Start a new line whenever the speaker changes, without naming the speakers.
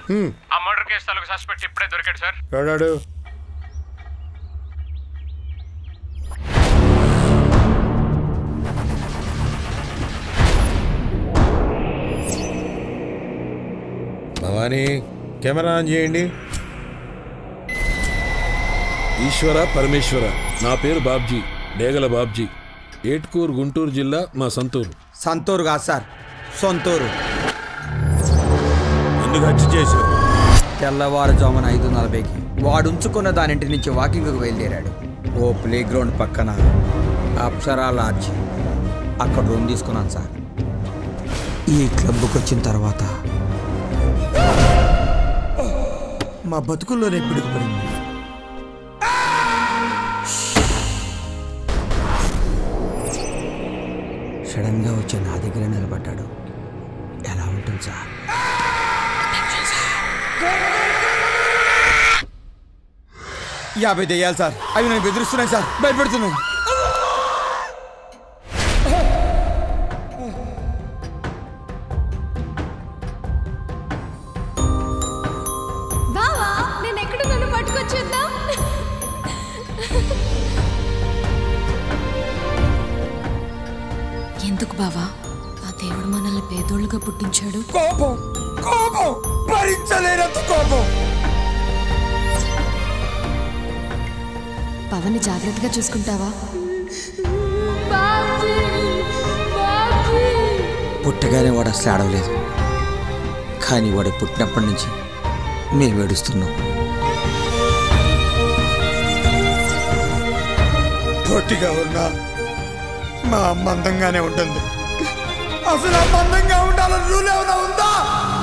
ఆ murder case తాలూకు suspect ఇప్పుడే దొరికాడు సార్
ఎవడాడు భవానీ కెమెరా ఆన్ చేయండి
ఈశ్వర పరమేశ్వర నా పేరు బాబ్జీ డేగల బాబ్జీ ఏట్కూరు గుంటూరు జిల్లా మా సంతూరు
సంతూరు కాదు సార్ సొంతూరు
ఎందుకు హత్య చేశావు
తెల్లవారుజామున ఐదు నలభైకి వాడు ఉంచుకున్న దానింటి నుంచి వాకింగ్కి బయలుదేరాడు ఓ ప్లే గ్రౌండ్ పక్కన అప్సరా లాడ్జ్ అక్కడ రూమ్ తీసుకున్నాను సార్ ఈ క్లబ్కి వచ్చిన తర్వాత మా బతుకుల్లోనే పిడుగుపడింది సడన్గా వచ్చి నా దగ్గర నిలబడ్డాడు ఎలా ఉంటుంది సార్ యాభై దెయ్యాలి సార్ అవి నన్ను బెదిరిస్తున్నాయి సార్ భయపెడుతున్నాయి
బావా నేను ఎక్కడ నన్ను పట్టుకొచ్చేద్దాం
ఎందుకు బావా ఆ దేవుడు మనల్ని పేదోళ్ళుగా పుట్టించాడు
కోపం కోపం భరించలేనంత కోపం
పవన్ని జాగ్రత్తగా చూసుకుంటావా
బాబీ బాబీ
పుట్టగానే వాడు అసలు ఆడవలేదు కానీ వాడు పుట్టినప్పటి నుంచి మేము ఏడుస్తున్నాం పొట్టిగా ఉన్నా మా అమ్మ అందంగానే ఉంటుంది అసలు అమ్మ అందంగా ఉండాలని రూల్ ఏమైనా ఉందా